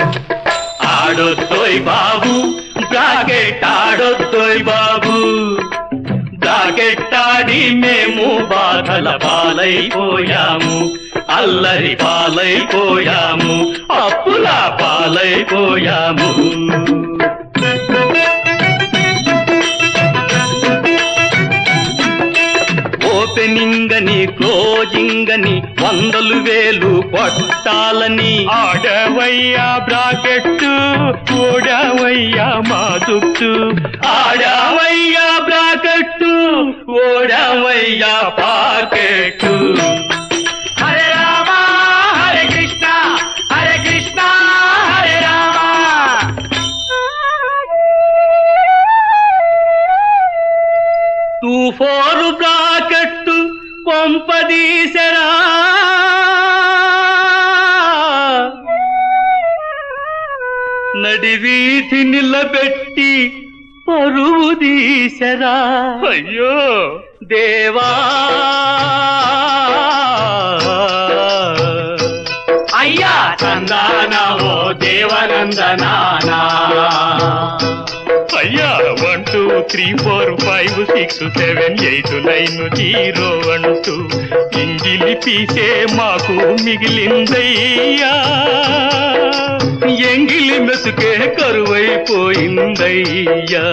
ఆడొద్దోయ్ బాబు bracket ఆడొద్దోయ్ బాబు bracket ఆడి మేము బాధల పాలైపోయాము అల్లరి పాలైపోయాము అప్పుల పాలైపోయాము ఓపెనింగ్ అని క్లోజింగ్ అని వందలు వేలు కొట్టాలని ఆడవయ్యా బ్రాకెట్ ఓడవయ్యా మా చుట్టూ ఆడవయ్యా బ్రాకెట్ ఓడవయ్యా pocket Hare Rama Hare Krishna Hare Krishna Hare Rama two four bracket కొంపదీసరా నడివీధి నిలబెట్టి పరువు తీసరా అయ్యో దేవా అయ్యా చందానా ఓ దేవనందనానా అయ్యా one two three four five six seven eight nine zero one two ఇంగిలి పీసే మాకు మిగిలిందయ్యా ఎంగిలి మెతుకే కరువైపోయిందయ్యా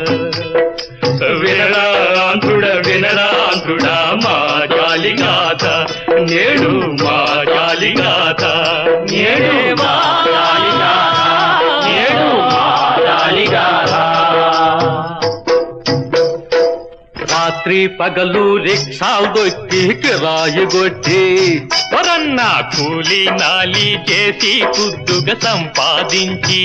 వినరా ఆంధ్రుడ వినరా ఆంధ్రుడ మా జాలిగాథ నేడు మా జాలిగాథ నేడు మా జాలిగాథ నేడు మా జాలిగాథ రాత్రి పగలు రిక్షాలు దొక్కి కిరాయి కొట్టి వరన్న కూలి నాలి చేసి కుద్దుగా సంపాదించి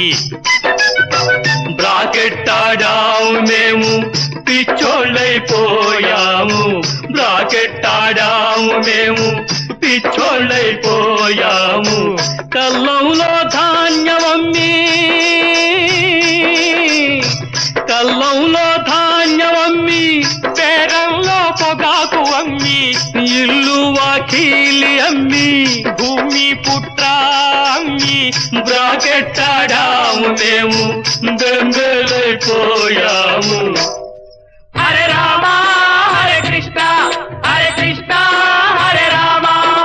బ్రాకెట్ ఆడాము మేము పిచ్చోళ్ళైపోయాము బ్రాకెట్ ఆడాము మేము పిచ్చోళ్ళైపోయాము కల్లంలో ధాన్యమమ్మి కల్లంలో ధాన్యమమ్మి పేరంలో పొగాకు అమ్మి ఇల్లు వాకీలి అమ్మి భూమి పుట్ర అమ్మి బ్రాకెట్ ఆడాము మేము దొంగలైపోయాము హరే రామ హరే కృష్ణ హరే కృష్ణ హరే రామ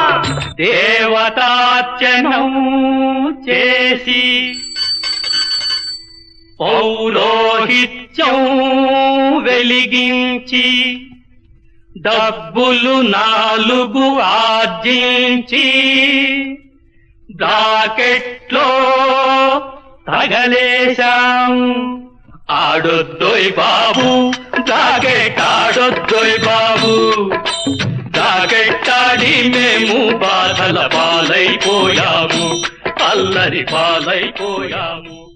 దేవతార్చనం చేసి పౌరోహిత్యం వెలిగించి డబ్బులు నాలుగు ఆర్జించి బ్రాకెట్లో తగలేశాం ఆడొద్దోయ్ బాబు బ్రాకెట్ ఆడొద్దోయ్ బాబు బ్రాకెట్ ఆడి మేము బాధల పాలైపోయాము అల్లరి పాలైపోయాము